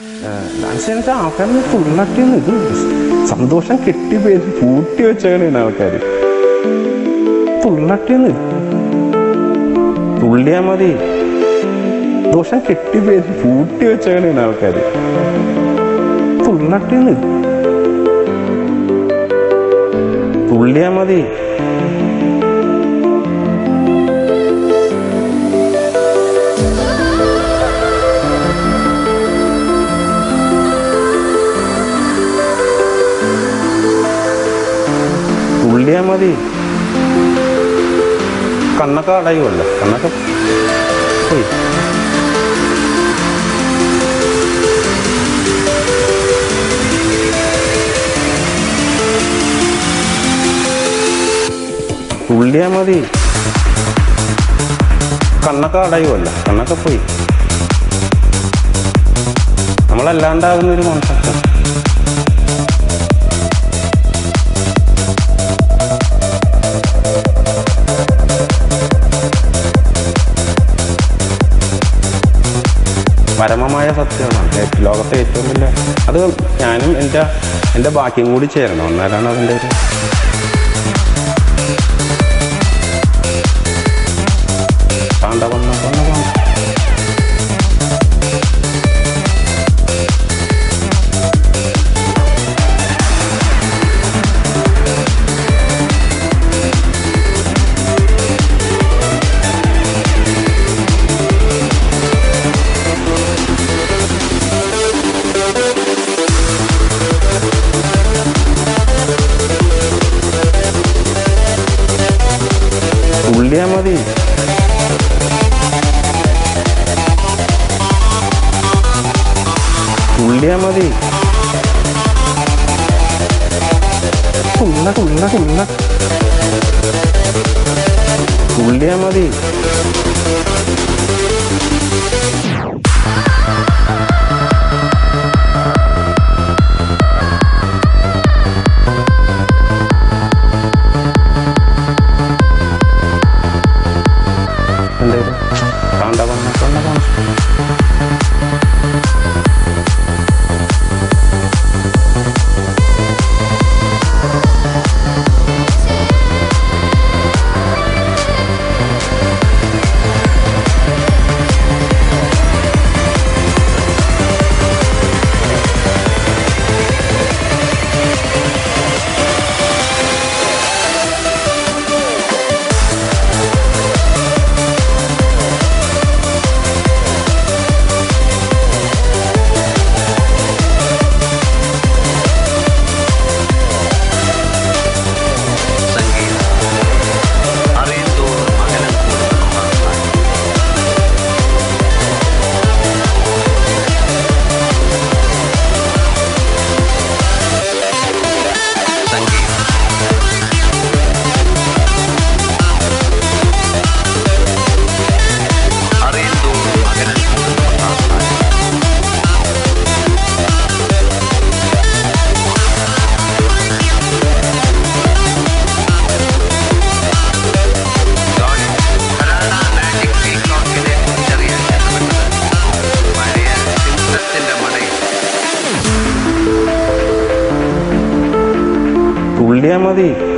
Dance ചെയ്യാൻ ആൾക്കാരെ ഫുള്ളാക്കിയൊന്നും ഇത് സന്തോഷം കെട്ടി പേര് പൂട്ടി വെച്ചേക്കണേണ് ആൾക്കാർ ഫുള്ളാക്കിയൊന്ന് തുള്ളിയാ മതി ദോഷം കെട്ടി പേര് പൂട്ടി വെച്ചേക്കണേണ് ആൾക്കാർ ഫുള്ളാക്കിയൊന്ന് തുള്ളിയാ മതി തുള്ളിയാ മതി കണ്ണൊക്കെ അടയുമല്ലോ കണ്ണൊക്കെ പോയി തുള്ളിയാ മതി കണ്ണൊക്കെ അടയുമല്ലോ കണ്ണൊക്കെ പോയി നമ്മളല്ലാണ്ടാകുന്ന ഒരു കോൺസെപ്റ്റ് പരമമായ സത്യമാണ് ഏ- ലോകത്തെ ഏറ്റവും വലിയ അത് ഞാനും എൻ്റെ എൻ്റെ ബാക്കിയും കൂടി ചേരണം എന്നാലാണ് അതിൻ്റെ ഒരു താണ്ഡവം എന്നൊക്കെ പറഞ്ഞാൽ തുള്ളിയാ മതി തുള്ളിയാ മതി തുള്ള തുള്ള തുള്ള തുള്ളിയാ മതി എന്തേലും താണ്ഡവം എന്നൊക്കെ ഉള്ള concept. സംഗീതം അറിയുന്തോറും അകലം കൂടുന്ന ഒന്നാണ് സംഗീതം അറിയുന്തോറും അകലം കൂടുന്ന ഒന്നാണ് ധോണി കരാട മാജിക് പീകോക്കിനെ കുറിച്ചറിയാൻ ചെന്നപ്പെട്ടത് പഴയ ചിത്രത്തിന്റെ മടയിൽ തുള്ളിയാ മതി